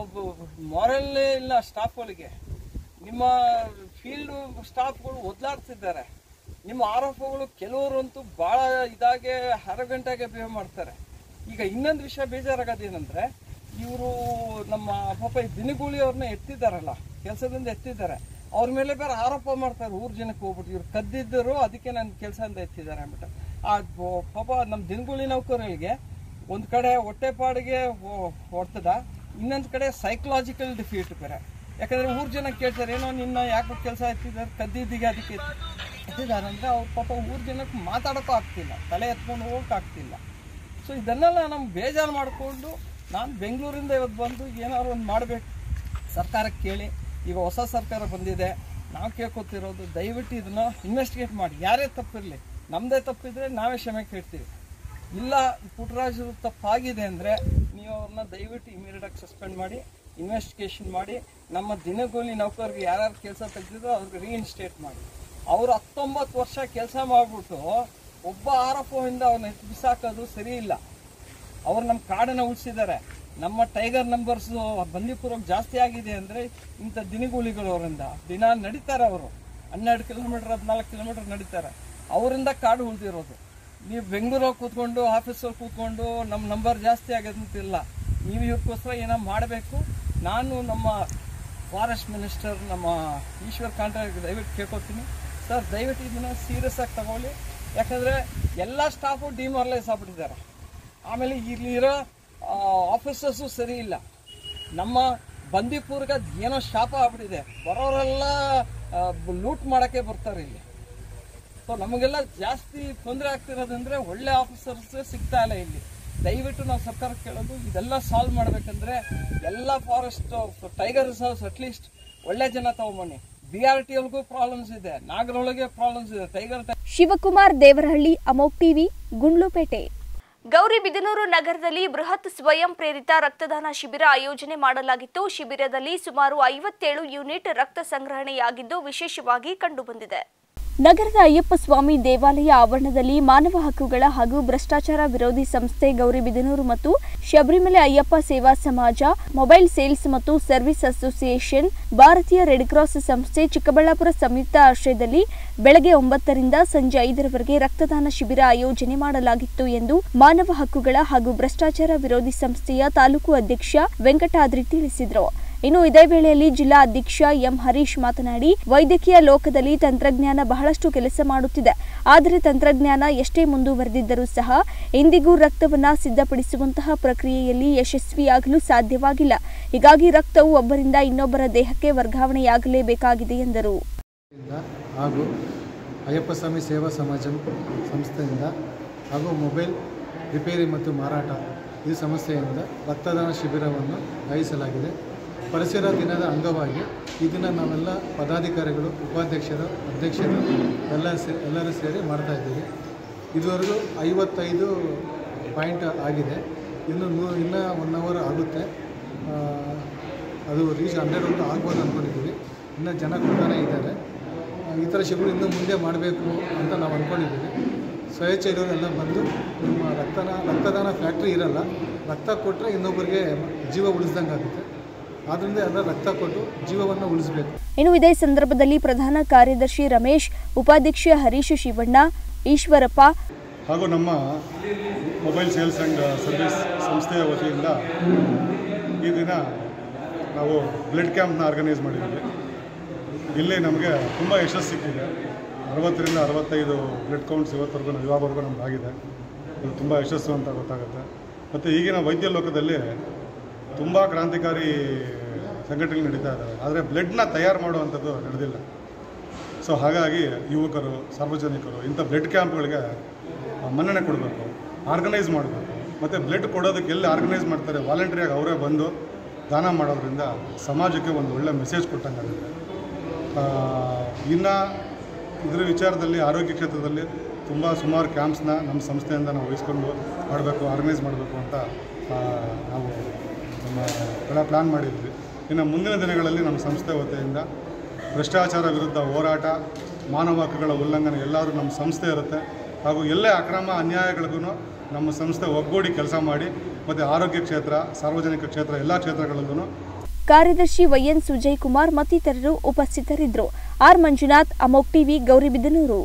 ಮಾರಲ್ಲೇ ಇಲ್ಲ ಸ್ಟಾಫ್ಗಳಿಗೆ ನಿಮ್ಮ ಫೀಲ್ಡ್ ಸ್ಟಾಫ್ಗಳು ಒದ್ಲಾಡ್ತಿದ್ದಾರೆ ನಿಮ್ಮ ಆರೋಪಗಳು ಕೆಲವರಂತೂ ಭಾಳ ಇದಾಗೆ ಗಂಟೆಗೆ ಬಿಹೇವ್ ಮಾಡ್ತಾರೆ ಈಗ ಇನ್ನೊಂದು ವಿಷಯ ಬೇಜಾರಾಗೋದೇನೆಂದ್ರೆ ಇವರು ನಮ್ಮ ಪಾಪ ಈ ದಿನಗೂಲಿ ಅವ್ರನ್ನ ಎತ್ತಿದ್ದಾರಲ್ಲ ಕೆಲಸದಿಂದ ಎತ್ತಿದ್ದಾರೆ ಅವ್ರ ಮೇಲೆ ಬೇರೆ ಆರೋಪ ಮಾಡ್ತಾರೆ ಊರ್ ಜನಕ್ಕೆ ಹೋಗ್ಬಿಟ್ಟು ಇವ್ರು ಕದ್ದಿದ್ದರು ಅದಕ್ಕೆ ನನ್ನ ಕೆಲಸದಿಂದ ಎತ್ತಿದ್ದಾರೆ ಅಂದ್ಬಿಟ್ಟು ಆ ಬ- ಪಾಪ ನಮ್ಮ ದಿನಗೂಲಿ ನೌಕರರಿಗೆ ಒಂದು ಕಡೆ ಹೊಟ್ಟೆಪಾಡಿಗೆ ಹೊ- ಹೊಡ್ತದ ಇನ್ನೊಂದು ಕಡೆ ಸೈಕಲಾಜಿಕಲ್ ಡಿಫೀಟ್ ಬೇರೆ ಯಾಕಂದ್ರೆ ಊರ್ ಜನ ಕೇಳ್ತಾರೆ ಏನೋ ನಿನ್ನ ಯಾಕೆ ಕೆಲಸ ಎತ್ತಿದ್ದಾರೆ ಕದ್ದಿದ್ದಿಗೆ ಅದಕ್ಕೆ ಎತ್ತಿದ್ದಾರೆ ಅಂದ್ರೆ ಅವ್ರ ಪಾಪ ಊರ್ ಜನಕ್ಕೆ ಮಾತಾಡೋಕ್ಕೂ ಆಗ್ತಿಲ್ಲ ತಲೆ ಎತ್ಕೊಂಡು ಹೋಗಕ್ಕೆ ಆಗ್ತಿಲ್ಲ ಸೊ ಇದನ್ನೆಲ್ಲ ನಮ್ಗೆ ಬೇಜಾರು ಮಾಡಿಕೊಂಡು ನಾನು ಬೆಂಗಳೂರಿಂದ ಇವತ್ತು ಬಂದು ಏನಾದ್ರು ಒಂದು ಮಾಡಬೇಕು ಸರ್ಕಾರಕ್ಕೆ ಕೇಳಿ ಈಗ ಹೊಸ ಸರ್ಕಾರ ಬಂದಿದೆ ನಾವು ಕೇಳ್ಕೊತಿರೋದು ದಯವಿಟ್ಟು ಇದನ್ನ ಇನ್ವೆಸ್ಟಿಗೇಟ್ ಮಾಡಿ ಯಾರೇ ತಪ್ಪಿರಲಿ ನಮ್ಮದೇ ತಪ್ಪಿದ್ರೆ ನಾವೇ ಕ್ಷಮೆ ಕೇಳ್ತೀವಿ ಇಲ್ಲ ಪುಟ್ಟರಾಜು ತಪ್ಪಾಗಿದೆ ಅಂದರೆ ನೀವು ಅವ್ರನ್ನ ದಯವಿಟ್ಟು ಇಮಿಡಿಯೇಟಾಗಿ ಸಸ್ಪೆಂಡ್ ಮಾಡಿ ಇನ್ವೆಸ್ಟಿಗೇಷನ್ ಮಾಡಿ ನಮ್ಮ ದಿನಗೂಲಿ ನೌಕರಿಗೆ ಯಾರ್ಯಾರು ಕೆಲಸ ತೆಗೆದಿದ್ರು ಅವ್ರಿಗೆ ರೀಇನ್ಸ್ಟೇಟ್ ಮಾಡಿ ಅವರು ಹತ್ತೊಂಬತ್ತು ವರ್ಷ ಕೆಲಸ ಮಾಡಿಬಿಟ್ಟು ಒಬ್ಬ ಆರೋಪದಿಂದ ಅವ್ರನ್ನ ಎತ್ತು ಬಿಸಾಕೋದು ಸರಿ ಇಲ್ಲ ಅವ್ರು ನಮ್ಮ ಕಾಡನ್ನು ಉಳಿಸಿದ್ದಾರೆ ನಮ್ಮ ಟೈಗರ್ ನಂಬರ್ಸ್ ಬಂದೀಪುರಕ್ಕೆ ಜಾಸ್ತಿ ಆಗಿದೆ ಅಂದರೆ ಇಂಥ ದಿನಗೂಲಿಗಳು ಅವರಿಂದ ದಿನ ನಡೀತಾರೆ ಅವರು ಹನ್ನೆರಡು ಕಿಲೋಮೀಟರ್ ಹದಿನಾಲ್ಕು ಕಿಲೋಮೀಟರ್ ನಡೀತಾರೆ ಅವರಿಂದ ಕಾಡು ಉಳಿದಿರೋದು ನೀವು ಬೆಂಗಳೂರಲ್ಲಿ ಕೂತ್ಕೊಂಡು ಆಫೀಸಲ್ಲಿ ಕೂತ್ಕೊಂಡು ನಮ್ಮ ನಂಬರ್ ಜಾಸ್ತಿ ಆಗೋದಂತಿಲ್ಲ ನೀವು ಇವ್ರಿಗೋಸ್ಕರ ಏನೋ ಮಾಡಬೇಕು ನಾನು ನಮ್ಮ ಫಾರೆಸ್ಟ್ ಮಿನಿಸ್ಟರ್ ನಮ್ಮ ಈಶ್ವರ್ ಕಾಂಟ್ರಾಕ್ಟ್ ದಯವಿಟ್ಟು ಕೇಳ್ಕೊತೀನಿ ಸರ್ ದಯವಿಟ್ಟು ಇದನ್ನು ಸೀರಿಯಸ್ ಆಗಿ ತಗೊಳ್ಳಿ ಯಾಕಂದರೆ ಎಲ್ಲ ಸ್ಟಾಫು ಡಿಮಾರಲೈಸ್ ಆಗ್ಬಿಟ್ಟಿದ್ದಾರೆ ಆಮೇಲೆ ಇಲ್ಲಿರೋ ಆಫೀಸರ್ಸು ಸರಿ ಇಲ್ಲ ನಮ್ಮ ಬಂದೀಪುರ್ಗೆ ಅದ್ ಏನೋ ಶಾಪ ಆಗ್ಬಿಟ್ಟಿದೆ ಬರೋರೆಲ್ಲ ಲೂಟ್ ಮಾಡೋಕ್ಕೆ ಬರ್ತಾರೆ ಇಲ್ಲಿ ಸೊ ನಮಗೆಲ್ಲ ಜಾಸ್ತಿ ತೊಂದರೆ ಆಗ್ತಿರೋದಂದ್ರೆ ಒಳ್ಳೆ ಆಫೀಸರ್ಸ್ ಸಿಗ್ತಾ ಇಲ್ಲ ಇಲ್ಲಿ ದಯವಿಟ್ಟು ನಾವು ಸರ್ಕಾರ ಕೇಳೋದು ಇದೆಲ್ಲ ಸಾಲ್ವ್ ಮಾಡ್ಬೇಕಂದ್ರೆ ಎಲ್ಲ ಫಾರೆಸ್ಟ್ ಟೈಗರ್ ರಿಸರ್ವ್ಸ್ ಅಟ್ಲೀಸ್ಟ್ ಒಳ್ಳೆ ಜನ ತಗೊಂಬನ್ನಿ ಬಿ ಆರ್ ಟಿ ಎಲ್ಗೂ ಪ್ರಾಬ್ಲಮ್ಸ್ ಇದೆ ನಾಗರೊಳಗೆ ಪ್ರಾಬ್ಲಮ್ಸ್ ಇದೆ ಟೈಗರ್ ಶಿವಕುಮಾರ್ ದೇವರಹಳ್ಳಿ ಅಮೋಕ್ ಟಿವಿ ಗುಂಡ್ಲುಪೇಟೆ ಗೌರಿಬಿದನೂರು ನಗರದಲ್ಲಿ ಬೃಹತ್ ಸ್ವಯಂ ಪ್ರೇರಿತ ರಕ್ತದಾನ ಶಿಬಿರ ಆಯೋಜನೆ ಮಾಡಲಾಗಿತ್ತು ಶಿಬಿರದಲ್ಲಿ ಸುಮಾರು ಐವತ್ತೇಳು ಯೂನಿಟ್ ರಕ್ತ ಸಂಗ್ರಹಣೆಯಾಗಿದ್ದು ವಿಶೇಷವಾಗಿ ಕಂಡುಬಂದಿದೆ ನಗರದ ಅಯ್ಯಪ್ಪ ಸ್ವಾಮಿ ದೇವಾಲಯ ಆವರಣದಲ್ಲಿ ಮಾನವ ಹಕ್ಕುಗಳ ಹಾಗೂ ಭ್ರಷ್ಟಾಚಾರ ವಿರೋಧಿ ಸಂಸ್ಥೆ ಗೌರಿಬಿದನೂರು ಮತ್ತು ಶಬರಿಮಲೆ ಅಯ್ಯಪ್ಪ ಸೇವಾ ಸಮಾಜ ಮೊಬೈಲ್ ಸೇಲ್ಸ್ ಮತ್ತು service association Bharatiya Red Cross ಸಂಸ್ಥೆ ಚಿಕ್ಕಬಳ್ಳಾಪುರ ಸಂಯುಕ್ತ ಆಶ್ರಯದಲ್ಲಿ ಬೆಳಗ್ಗೆ ಒಂಬತ್ತರಿಂದ ಸಂಜೆ ಐದರವರೆಗೆ ರಕ್ತದಾನ ಶಿಬಿರ ಆಯೋಜನೆ ಮಾಡಲಾಗಿತ್ತು ಎಂದು ಮಾನವ ಹಕ್ಕುಗಳ ಹಾಗೂ ಭ್ರಷ್ಟಾಚಾರ ವಿರೋಧಿ ಸಂಸ್ಥೆಯ ತಾಲೂಕು ಅಧ್ಯಕ್ಷ ವೆಂಕಟಾದ್ರಿ ತಿಳಿಸಿದರು ಇನ್ನು ಇದೇ ವೇಳೆಯಲ್ಲಿ ಜಿಲ್ಲಾ ಅಧ್ಯಕ್ಷ ಎಂ ಹರೀಶ್ ಮಾತನಾಡಿ ವೈದ್ಯಕೀಯ ಲೋಕದಲ್ಲಿ ತಂತ್ರಜ್ಞಾನ ಬಹಳಷ್ಟು ಕೆಲಸ ಮಾಡುತ್ತಿದೆ ಆದರೆ ತಂತ್ರಜ್ಞಾನ ಎಷ್ಟೇ ಮುಂದುವರೆದಿದ್ದರೂ ಸಹ ಇಂದಿಗೂ ರಕ್ತವನ್ನ ಸಿದ್ಧಪಡಿಸುವಂತಹ ಪ್ರಕ್ರಿಯೆಯಲ್ಲಿ ಯಶಸ್ವಿಯಾಗಲು ಸಾಧ್ಯವಾಗಿಲ್ಲ ಹೀಗಾಗಿ ರಕ್ತವು ಒಬ್ಬರಿಂದ ಇನ್ನೊಬ್ಬರ ದೇಹಕ್ಕೆ ವರ್ಗಾವಣೆಯಾಗಲೇಬೇಕಾಗಿದೆ ಎಂದರು ಇಂದ ಹಾಗೂ ಅಯ್ಯಪ್ಪ ಸ್ವಾಮಿ ಸೇವಾ ಸಮಾಜ ಸಂಸ್ಥೆಯಿಂದ ಹಾಗೂ ಮೊಬೈಲ್ ರಿಪೇರಿ ಮತ್ತು ಮಾರಾಟ ಈ ಸಂಸ್ಥೆಯಿಂದ ರಕ್ತದಾನ ಶಿಬಿರವನ್ನು ಆಯೋಜಿಸಲಾಗಿದೆ ಪರಿಸರ ದಿನದ ಅಂಗವಾಗಿ ಈ ದಿನ ನಾವೆಲ್ಲ ಪದಾಧಿಕಾರಿಗಳು ಉಪಾಧ್ಯಕ್ಷರು ಅಧ್ಯಕ್ಷರು ಎಲ್ಲ ಸೇ ಎಲ್ಲರೂ ಸೇರಿ ಮಾಡ್ತಾ ಇದ್ದೀವಿ ಇದುವರೆಗೂ ಐವತ್ತೈದು ಪಾಯಿಂಟ್ ಆಗಿದೆ ಇನ್ನು ನೂ ಇನ್ನೂ ಒನ್ ಅವರ್ ಆಗುತ್ತೆ ಆ, ಅದು ರೀಚ್ ಹಂಡ್ರೆಡ್ವರೆಗೂ ಆಗ್ಬೋದು ಅಂದ್ಕೊಂಡಿದ್ದೀವಿ ಇನ್ನೂ ಜನ ಕೊಡ್ತಾನೆ ಇದ್ದಾರೆ ಆ, ಈ ಥರ ಶಿಬಿರ ಇನ್ನೂ ಮುಂದೆ ಮಾಡಬೇಕು ಅಂತ ನಾವು ಅಂದ್ಕೊಂಡಿದ್ದೀವಿ ಸ್ವಯಚ್ಛೆಯವರೆಲ್ಲ ಬಂದು ನಿಮ್ಮ ರಕ್ತನ ರಕ್ತದಾನ ಫ್ಯಾಕ್ಟ್ರಿ ಇರಲ್ಲ ರಕ್ತ ಕೊಟ್ಟರೆ ಇನ್ನೊಬ್ಬರಿಗೆ ಜೀವ ಉಳಿಸ್ದಂಗೆ ಆಗುತ್ತೆ ಆದ್ದರಿಂದ ಎಲ್ಲ ರಕ್ತ ಕೊಟ್ಟು ಜೀವವನ್ನು ಉಳಿಸ್ಬೇಕು ಇನ್ನು ಇದೇ ಸಂದರ್ಭದಲ್ಲಿ ಪ್ರಧಾನ ಕಾರ್ಯದರ್ಶಿ ರಮೇಶ್ ಉಪಾಧ್ಯಕ್ಷ ಹರೀಶ್ ಶಿವಣ್ಣ ಈಶ್ವರಪ್ಪ ಹಾಗೂ ನಮ್ಮ ಮೊಬೈಲ್ ಸೇಲ್ಸ್ ಆ್ಯಂಡ್ ಸರ್ವಿಸ್ ಸಂಸ್ಥೆಯ ವತಿಯಿಂದ ಈ ದಿನ ನಾವು ಬ್ಲಡ್ ಕ್ಯಾಂಪ್ನ ಆರ್ಗನೈಸ್ ಮಾಡಿದ್ದೀವಿ ಇಲ್ಲಿ ನಮಗೆ ತುಂಬ ಯಶಸ್ಸು ಸಿಕ್ಕಿದೆ ಅರವತ್ತರಿಂದ ಅರವತ್ತೈದು ಬ್ಲಡ್ ಕೌಂಟ್ಸ್ ಇವತ್ತರೆಗೂ ನಾವು ಇವಾಗವರೆಗೂ ನಮ್ಗೆ ಆಗಿದೆ ಇದು ತುಂಬ ಯಶಸ್ಸು ಅಂತ ಗೊತ್ತಾಗುತ್ತೆ ಮತ್ತು ಈಗಿನ ವೈದ್ಯ ಲೋಕದಲ್ಲಿ ತುಂಬ ಕ್ರಾಂತಿಕಾರಿ ಸಂಘಟನೆಗಳು ನಡೀತಾ ಇದ್ದಾವೆ ಆದರೆ ಬ್ಲಡ್ನ ತಯಾರು ಮಾಡುವಂಥದ್ದು ನಡೆದಿಲ್ಲ ಸೊ ಹಾಗಾಗಿ ಯುವಕರು ಸಾರ್ವಜನಿಕರು ಇಂಥ ಬ್ಲಡ್ ಕ್ಯಾಂಪ್ಗಳಿಗೆ ಮನ್ನಣೆ ಕೊಡಬೇಕು ಆರ್ಗನೈಸ್ ಮಾಡಬೇಕು ಮತ್ತು ಬ್ಲಡ್ ಕೊಡೋದಕ್ಕೆ ಎಲ್ಲಿ ಆರ್ಗನೈಸ್ ಮಾಡ್ತಾರೆ ವಾಲಂಟ್ರಿಯಾಗಿ ಅವರೇ ಬಂದು ದಾನ ಮಾಡೋದ್ರಿಂದ ಸಮಾಜಕ್ಕೆ ಒಂದು ಒಳ್ಳೆ ಮೆಸೇಜ್ ಕೊಟ್ಟಂಗಾಗುತ್ತೆ ಇನ್ನು ಇದರ ವಿಚಾರದಲ್ಲಿ ಆರೋಗ್ಯ ಕ್ಷೇತ್ರದಲ್ಲಿ ತುಂಬ ಸುಮಾರು ಕ್ಯಾಂಪ್ಸ್ನ ನಮ್ಮ ಸಂಸ್ಥೆಯಿಂದ ನಾವು ವಹಿಸ್ಕೊಂಡು ಮಾಡಬೇಕು ಆರ್ಗನೈಸ್ ಮಾಡಬೇಕು ಅಂತ ಆ, ನಾವು ನಮ್ಮ ಎಲ್ಲ ಪ್ಲ್ಯಾನ್ ಮಾಡಿದ್ವಿ ಇನ್ನು ಮುಂದಿನ ದಿನಗಳಲ್ಲಿ ನಮ್ಮ ಸಂಸ್ಥೆ ವತಿಯಿಂದ ಭ್ರಷ್ಟಾಚಾರ ವಿರುದ್ಧ ಹೋರಾಟ ಮಾನವ ಹಕ್ಕುಗಳ ಉಲ್ಲಂಘನೆ ಎಲ್ಲಾದರೂ ನಮ್ಮ ಸಂಸ್ಥೆ ಇರುತ್ತೆ ಹಾಗೂ ಎಲ್ಲೇ ಅಕ್ರಮ ಅನ್ಯಾಯಗಳಿಗೂ ನಮ್ಮ ಸಂಸ್ಥೆ ಒಗ್ಗೂಡಿ ಕೆಲಸ ಮಾಡಿ ಮತ್ತು ಆರೋಗ್ಯ ಕ್ಷೇತ್ರ ಸಾರ್ವಜನಿಕ ಕ್ಷೇತ್ರ ಎಲ್ಲ ಕ್ಷೇತ್ರಗಳಲ್ಲೂ ಕಾರ್ಯದರ್ಶಿ ವೈಎನ್ ಸುಜಯ್ ಕುಮಾರ್ ಮತ್ತಿತರರು ಉಪಸ್ಥಿತರಿದ್ದರು ಆರ್ ಮಂಜುನಾಥ್ ಅಮೋಕ್ ಟಿವಿ ಗೌರಿಬಿದನೂರು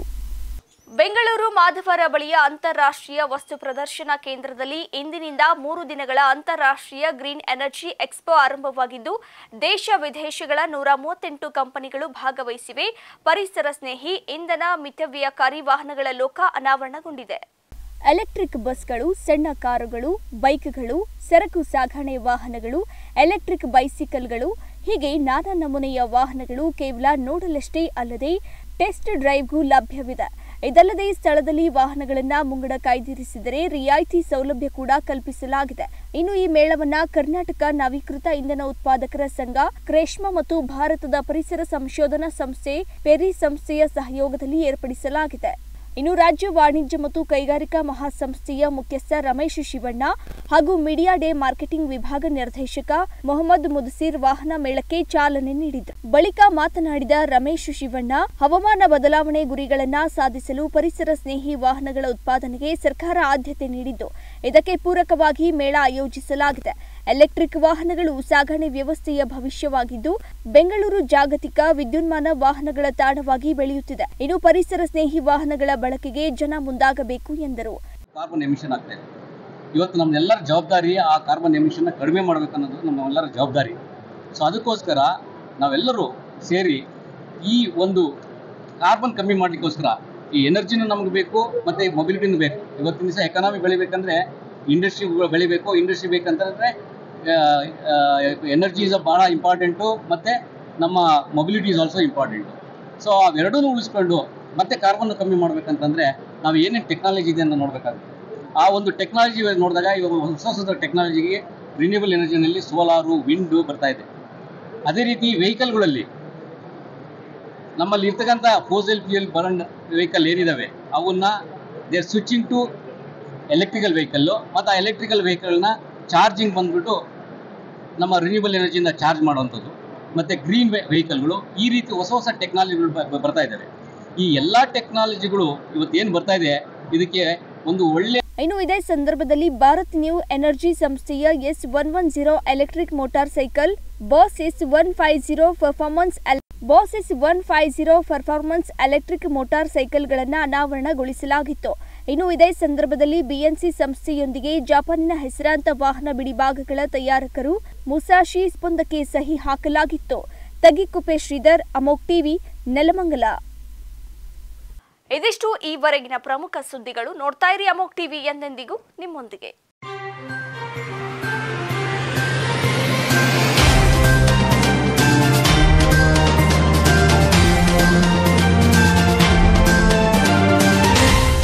ಬೆಂಗಳೂರು ಮಾಧವರ ಬಳಿಯ ಅಂತಾರಾಷ್ಟ್ರೀಯ ವಸ್ತು ಪ್ರದರ್ಶನ ಕೇಂದ್ರದಲ್ಲಿ ಇಂದಿನಿಂದ ಮೂರು ದಿನಗಳ ಅಂತಾರಾಷ್ಟ್ರೀಯ ಗ್ರೀನ್ ಎನರ್ಜಿ ಎಕ್ಸ್ಪೋ ಆರಂಭವಾಗಿದ್ದು ದೇಶ ವಿದೇಶಗಳ ನೂರ ಮೂವತ್ತೆಂಟು ಕಂಪನಿಗಳು ಭಾಗವಹಿಸಿವೆ ಪರಿಸರ ಸ್ನೇಹಿ ಇಂಧನ ಮಿತವ್ಯಯಕಾರಿ ವಾಹನಗಳ ಲೋಕ ಅನಾವರಣಗೊಂಡಿದೆ ಎಲೆಕ್ಟ್ರಿಕ್ ಬಸ್ಗಳು ಸಣ್ಣ ಕಾರುಗಳು ಬೈಕ್ಗಳು ಸರಕು ಸಾಗಣೆ ವಾಹನಗಳು ಎಲೆಕ್ಟ್ರಿಕ್ ಬೈಸಿಕಲ್ಗಳು ಹೀಗೆ ನಾನಾ ನಮೂನೆಯ ವಾಹನಗಳು ಕೇವಲ ನೋಡಲಷ್ಟೇ ಅಲ್ಲದೆ ಟೆಸ್ಟ್ ಡ್ರೈವ್ಗೂ ಲಭ್ಯವಿದೆ ಇದಲ್ಲದೆ ಸ್ಥಳದಲ್ಲಿ ವಾಹನಗಳನ್ನ ಮುಂಗಡ ಕಾಯ್ದಿರಿಸಿದರೆ ರಿಯಾಯಿತಿ ಸೌಲಭ್ಯ ಕೂಡ ಕಲ್ಪಿಸಲಾಗಿದೆ ಇನ್ನು ಈ ಮೇಳವನ್ನ ಕರ್ನಾಟಕ ನವೀಕೃತ ಇಂಧನ ಉತ್ಪಾದಕರ ಸಂಘ ಕ್ರೇಷ್ಮಾ ಮತ್ತು ಭಾರತದ ಪರಿಸರ ಸಂಶೋಧನಾ ಸಂಸ್ಥೆ ಪೆರಿ ಸಂಸ್ಥೆಯ ಸಹಯೋಗದಲ್ಲಿ ಏರ್ಪಡಿಸಲಾಗಿದೆ ಇನ್ನು ರಾಜ್ಯ ವಾಣಿಜ್ಯ ಮತ್ತು ಕೈಗಾರಿಕಾ ಮಹಾಸಂಸ್ಥೆಯ ಮುಖ್ಯಸ್ಥ ರಮೇಶ್ ಶಿವಣ್ಣ ಹಾಗೂ ಮೀಡಿಯಾ ಡೇ ಮಾರ್ಕೆಟಿಂಗ್ ವಿಭಾಗ ನಿರ್ದೇಶಕ ಮೊಹಮ್ಮದ್ ಮುದಸೀರ್ ವಾಹನ ಮೇಳಕ್ಕೆ ಚಾಲನೆ ನೀಡಿದರು ಬಳಿಕ ಮಾತನಾಡಿದ ರಮೇಶ್ ಶಿವಣ್ಣ ಹವಾಮಾನ ಬದಲಾವಣೆ ಗುರಿಗಳನ್ನ ಸಾಧಿಸಲು ಪರಿಸರ ಸ್ನೇಹಿ ವಾಹನಗಳ ಉತ್ಪಾದನೆಗೆ ಸರ್ಕಾರ ಆದ್ಯತೆ ನೀಡಿದ್ದು ಇದಕ್ಕೆ ಪೂರಕವಾಗಿ ಮೇಳ ಆಯೋಜಿಸಲಾಗಿದೆ ಎಲೆಕ್ಟ್ರಿಕ್ ವಾಹನಗಳು ಸಾಗಣೆ ವ್ಯವಸ್ಥೆಯ ಭವಿಷ್ಯವಾಗಿದ್ದು ಬೆಂಗಳೂರು ಜಾಗತಿಕ ವಿದ್ಯುನ್ಮಾನ ವಾಹನಗಳ ತಾಣವಾಗಿ ಬೆಳೆಯುತ್ತಿದೆ ಇನ್ನು ಪರಿಸರ ಸ್ನೇಹಿ ವಾಹನಗಳ ಬಳಕೆಗೆ ಜನ ಮುಂದಾಗಬೇಕು ಎಂದರು ಕಾರ್ಬನ್ ಎಮಿಷನ್ ಆಗ್ತಾ ಇದೆ ಇವತ್ತು ನಮ್ಮೆಲ್ಲರ ಜವಾಬ್ದಾರಿ ಆ ಕಾರ್ಬನ್ ಎಮಿಷನ್ನ ಕಡಿಮೆ ಮಾಡಬೇಕು ಅನ್ನೋದು ನಮ್ಮೆಲ್ಲರ ಜವಾಬ್ದಾರಿ ಸೊ ಅದಕ್ಕೋಸ್ಕರ ನಾವೆಲ್ಲರೂ ಸೇರಿ ಈ ಒಂದು ಕಾರ್ಬನ್ ಕಮ್ಮಿ ಮಾಡಲಿಕ್ಕೋಸ್ಕರ ಈ ಎನರ್ಜಿನೂ ನಮಗೆ ಬೇಕು ಮತ್ತು ಮೊಬಿಲಿಟಿನೂ ಬೇಕು ಇವತ್ತಿನ ದಿವಸ ಎಕನಾಮಿ ಬೆಳಿಬೇಕಂದ್ರೆ ಇಂಡಸ್ಟ್ರಿ ಬೆಳಿಬೇಕು ಇಂಡಸ್ಟ್ರಿ ಬೇಕಂತಂದರೆ ಎನರ್ಜಿ ಇಸ್ ಭಾಳ ಇಂಪಾರ್ಟೆಂಟು ಮತ್ತು ನಮ್ಮ mobility is also important so ಅವೆರಡೂ ಉಳಿಸ್ಕೊಂಡು ಮತ್ತೆ ಕಾರ್ಬನ್ ಕಮ್ಮಿ ಮಾಡ್ಬೇಕಂತಂದ್ರೆ ನಾವು ಏನೇನು ಟೆಕ್ನಾಲಜಿ ಇದೆ ಅಂತ ನೋಡಬೇಕಾಗುತ್ತೆ ಆ ಒಂದು ಟೆಕ್ನಾಲಜಿ ನೋಡಿದಾಗ ಇವಾಗ ಹೊಸ ಹೊಸ ಟೆಕ್ನಾಲಜಿಗೆ ರಿನ್ಯೂಬಲ್ ಎನರ್ಜಿನಲ್ಲಿ ಸೋಲಾರು ವಿಂಡು ಬರ್ತಾ ಇದೆ ಅದೇ ರೀತಿ ವೆಹಿಕಲ್ಗಳಲ್ಲಿ ನಮ್ಮಲ್ಲಿ ಇರ್ತಕ್ಕಂಥ ಫೋಸಲ್ ಫ್ಯೂಯಲ್ ಬರ್ನ್ ವೆಹಿಕಲ್ ಏನಿದಾವೆ ಅವನ್ನ they are switching to electrical vehicle ಮತ್ತು ಆ ಎಲೆಕ್ಟ್ರಿಕಲ್ ವೆಹಿಕಲ್ನ ಚಾರ್ಜಿಂಗ್ ಬಂದ್ಬಿಟ್ಟು ನಮ್ಮ ರಿನ್ಯೂಬಲ್ ಎನರ್ಜಿಯಿಂದ ಚಾರ್ಜ್ ಮಾಡುವಂಥದ್ದು ಮತ್ತು ಗ್ರೀನ್ ವೆಹಿಕಲ್ಗಳು ಈ ರೀತಿ ಹೊಸ ಹೊಸ ಟೆಕ್ನಾಲಜಿಗಳು ಬ- ಬರ್ತಾ ಇದ್ದಾವೆ ಈ ಎಲ್ಲ ಟೆಕ್ನಾಲಜಿಗಳು ಇವತ್ತು ಏನು ಬರ್ತಾ ಇದೆ ಇದಕ್ಕೆ ಒಂದು ಒಳ್ಳೆ ಇನ್ನು ಇದೇ ಸಂದರ್ಭದಲ್ಲಿ ಭಾರತ್ ನ್ಯೂ ಎನರ್ಜಿ ಸಂಸ್ಥೆಯ S one one zero electric motorcycle boss S one five zero performance boss S one five zero performance electric ಮೋಟಾರ್ ಸೈಕಲ್ಗಳನ್ನು ಅನಾವರಣಗೊಳಿಸಲಾಗಿತ್ತು ಇನ್ನು ಇದೇ ಸಂದರ್ಭದಲ್ಲಿ ಬಿಎನ್ಸಿ ಸಂಸ್ಥೆಯೊಂದಿಗೆ ಜಪಾನಿನ ಹೆಸರಾಂತ ವಾಹನ ಬಿಡಿಭಾಗಗಳ ತಯಾರಕರು ಮುಸಾಶಿ ಸ್ಪಂದಕ್ಕೆ ಸಹಿ ಹಾಕಲಾಗಿತ್ತು ತಗಿಕುಪೆ ಶ್ರೀಧರ್ ಅಮೋಕ್ ಟಿವಿ ನೆಲಮಂಗಲ ಇದಿಷ್ಟು ಈವರೆಗಿನ ಪ್ರಮುಖ ಸುದ್ದಿಗಳು ನೋಡ್ತಾ ಇರಿ ಅಮೋಕ್ ಟಿವಿ ಎಂದೆಂದಿಗೂ ನಿಮ್ಮೊಂದಿಗೆ